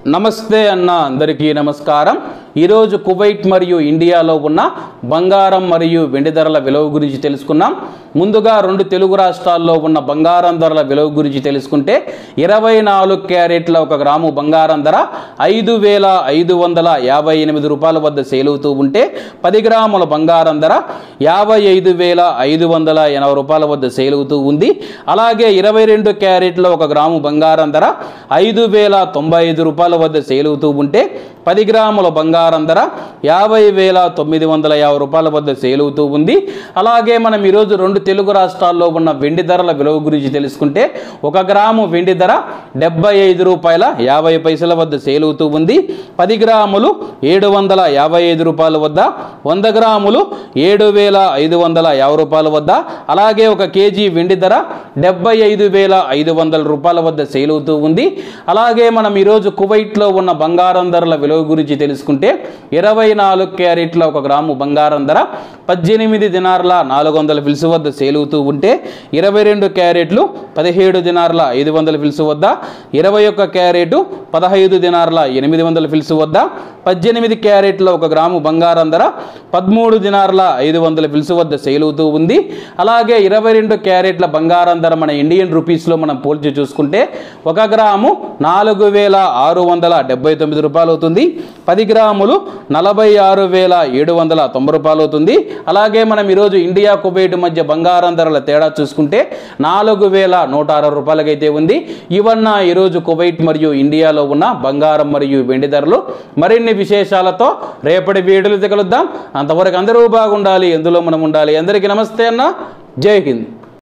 నమస్తే అన్న అందరికీ నమస్కారం ఈరోజు కువైట్ మరియు ఇండియాలో ఉన్న బంగారం మరియు వెండి ధరల విలువ గురించి తెలుసుకున్నాం ముందుగా రెండు తెలుగు రాష్ట్రాల్లో ఉన్న బంగారం ధరల విలువ గురించి తెలుసుకుంటే ఇరవై నాలుగు క్యారెట్ల ఒక గ్రాము బంగారం ధర ఐదు వేల ఐదు వందల యాభై ఎనిమిది రూపాయల వద్ద సేల్ అవుతూ ఉంటే పది గ్రాముల బంగారం ధర యాభై ఐదు వేల ఐదు వందల ఎనభై రూపాయల వద్ద సేల్ అవుతూ ఉంది అలాగే ఇరవై రెండు క్యారెట్ల ఒక గ్రాము బంగారం ధర ఐదు వేల తొంభై ఐదు రూపాయల వద్ద సేల్ అవుతూ ఉంటే పది గ్రాముల బంగారం ధర యాభై వేల తొమ్మిది వందల యాభై రూపాయల వద్ద సేల్ అవుతూ ఉంది అలాగే మనం ఈరోజు రెండు తెలుగు రాష్ట్రాల్లో ఉన్న వెండి ధరల విలువ గురించి తెలుసుకుంటే ఒక గ్రాము వెండి ధర డెబ్బై ఐదు రూపాయల యాభై పైసల వద్ద సేల్ అవుతూ ఉంది పది గ్రాములు ఏడు వందల యాభై ఐదు రూపాయల వద్ద వంద గ్రాములు ఏడు వేల ఐదు వందల యాభై రూపాయల వద్ద అలాగే ఒక కేజీ వెండి ధర డెబ్బై ఐదు వేల ఐదు వందల రూపాయల వద్ద సేల్ అవుతూ ఉంది అలాగే మనం ఈరోజు కువైట్లో ఉన్న బంగారం ధరల విలువ గురించి తెలుసుకుంటే ఇరవై నాలుగు క్యారెట్ల ఒక గ్రాము బంగారం ధర పద్దెనిమిది దినార్ల నాలుగు వందల ఫిల్స్ వద్ద సేల్ అవుతూ ఉంటే ఇరవై రెండు క్యారెట్లు పదిహేడు దినార్ల ఐదు వందల ఫిల్స్ వద్ద ఇరవై ఒక్క క్యారెట్ పదహైదు దినార్ల ఎనిమిది వందల ఫిల్స్ వద్ద పద్దెనిమిది క్యారెట్ల ఒక గ్రాము బంగారం ధర పదమూడు దినార్ల ఐదు వందల ఫిల్స్ వద్ద సేల్ అవుతూ ఉంది అలాగే ఇరవై రెండు క్యారెట్ల బంగారం ధర మన ఇండియన్ రూపీస్లో మనం పోల్చి చూసుకుంటే ఒక గ్రాము నాలుగు వేల ఆరు వందల డెబ్బై తొమ్మిది రూపాయలు అవుతుంది పది గ్రాములు నలభై ఆరు వేల ఏడు వందల తొంభై రూపాయలు అవుతుంది అలాగే మనం ఈరోజు ఇండియా కువైట్ మధ్య బంగారం ధరల తేడా చూసుకుంటే నాలుగు వేల నూట అరవై రూపాయలకైతే ఉంది ఇవన్న ఈరోజు కువైట్ మరియు ఇండియాలో ఉన్న బంగారం మరియు వెండి ధరలు మరిన్ని విశేషాలతో రేపటి వీడియోలు కలుద్దాం అంతవరకు అందరూ బాగుండాలి ఎందులో మనం ఉండాలి అందరికీ నమస్తే అన్న జై హింద్